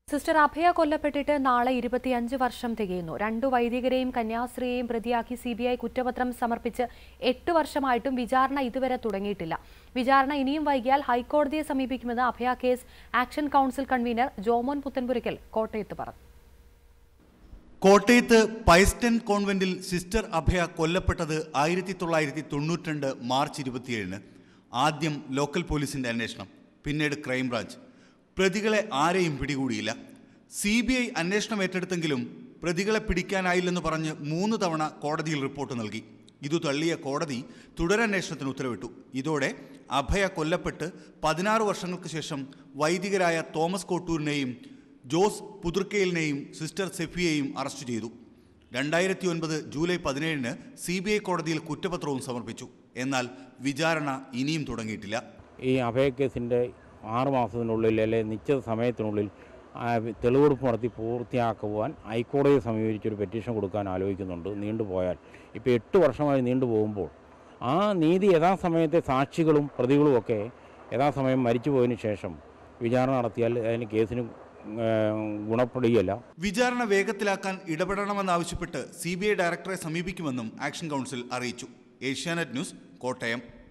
sister അഭയ കൊല്ലപ്പെട്ടിട്ട് നാളെ ഇരുപത്തിയഞ്ച് വർഷം തികയുന്നു രണ്ടു വൈദികരെയും കന്യാസ്ത്രീയെയും പ്രതിയാക്കി സി ബി ഐ കുറ്റപത്രം സമർപ്പിച്ച് എട്ട് വർഷമായിട്ടും വിചാരണ ഇതുവരെ തുടങ്ങിയിട്ടില്ല വിചാരണ ഇനിയും വൈകിയാൽ ഹൈക്കോടതിയെ സമീപിക്കുമെന്ന് Abhaya case action council convener Jomon Puthenpurackal കോട്ടയത്ത് പറഞ്ഞു കോട്ടയത്ത് പൈസ്റ്റൻ കോൺവെന്റിൽ സിസ്റ്റർ അഭയ കൊല്ലപ്പെട്ടത് ആയിരത്തി തൊള്ളായിരത്തി തൊണ്ണൂറ്റിരണ്ട് മാർച്ച് ഇരുപത്തിയേഴിന് ആദ്യം ലോക്കൽ പോലീസിന്റെ അന്വേഷണം പിന്നീട് ക്രൈംബ്രാഞ്ച് പ്രതികളെ ആരെയും പിടികൂടിയില്ല സി ബി ഐ അന്വേഷണം ഏറ്റെടുത്തെങ്കിലും പ്രതികളെ പിടിക്കാനായില്ലെന്ന് പറഞ്ഞ് മൂന്ന് തവണ കോടതിയിൽ റിപ്പോർട്ട് നൽകി ഇതു തള്ളിയ കോടതി തുടരന്വേഷണത്തിന് ഉത്തരവിട്ടു ഇതോടെ അഭയ കൊല്ലപ്പെട്ട് പതിനാറ് വർഷങ്ങൾക്ക് ശേഷം വൈദികരായ തോമസ് കോട്ടൂരിനെയും ജോസ് പുതുർക്കയിലിനെയും സിസ്റ്റർ സെഫിയെയും അറസ്റ്റ് ചെയ്തു രണ്ടായിരത്തി ഒൻപത് ജൂലൈ പതിനേഴിന് സി ബി ഐ കോടതിയിൽ കുറ്റപത്രവും സമർപ്പിച്ചു എന്നാൽ വിചാരണ ഇനിയും തുടങ്ങിയിട്ടില്ല ഈ അഭയ കേസിൻ്റെ ആറ് മാസത്തിനുള്ളിൽ അല്ലെ നിശ്ചിത സമയത്തിനുള്ളിൽ ആ, തെളിവെടുപ്പ് നടത്തി പൂർത്തിയാക്കുവാൻ ഹൈക്കോടതിയെ സമീപിച്ചൊരു പെറ്റീഷൻ കൊടുക്കാൻ ആലോചിക്കുന്നുണ്ട് നീണ്ടുപോയാൽ ഇപ്പോൾ എട്ട് വർഷമായി നീണ്ടുപോകുമ്പോൾ ആ നീതി യഥാസമയത്തെ സാക്ഷികളും പ്രതികളും ഒക്കെ യഥാസമയം മരിച്ചുപോയതിനു ശേഷം വിചാരണ നടത്തിയാൽ അതിന് കേസിന് ഏ, ഗുണപ്പെടുകയല്ല വിചാരണ വേഗത്തിലാക്കാൻ ഇടപെടണമെന്നാവശ്യപ്പെട്ട് സി ബി ഐ ഡയറക്ടറെ സമീപിക്കുമെന്നും ആക്ഷൻ കൗൺസിൽ അറിയിച്ചു ഏഷ്യാനെറ്റ് ന്യൂസ് കോട്ടയം